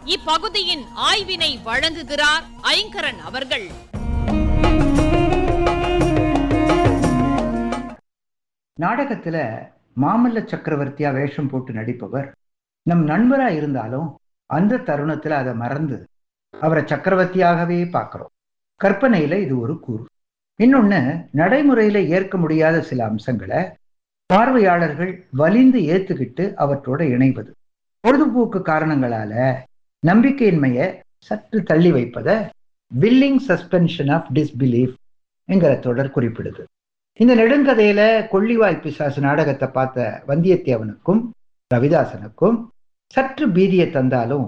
இப்பகுதியின் ஆய்வினை வழங்குகிறார் ஐங்கரன் அவர்கள் நாடகத்துல மாமல்ல சக்கரவர்த்தியா வேஷம் போட்டு நடிப்பவர் நம் நண்பரா இருந்தாலும் அந்த தருணத்துல அதை மறந்து அவரை சக்கரவர்த்தியாகவே பார்க்கிறோம் கற்பனையில இது ஒரு கூறு இன்னொன்னு நடைமுறையில ஏற்க முடியாத சில அம்சங்களை பார்வையாளர்கள் வலிந்து ஏத்துக்கிட்டு அவற்றோட இணைவது பொழுதுபோக்கு காரணங்களால நம்பிக்கையின்மையை சற்று தள்ளி வைப்பதை வில்லிங் சஸ்பென்ஷன் ஆஃப் டிஸ்பிலீஃப் என்கிற தொடர் குறிப்பிடுது இந்த நெடுங்கதையில கொள்ளிவாய் பிசாசு நாடகத்தை பார்த்த வந்தியத்தேவனுக்கும் ரவிதாசனுக்கும் சற்று பீதியை தந்தாலும்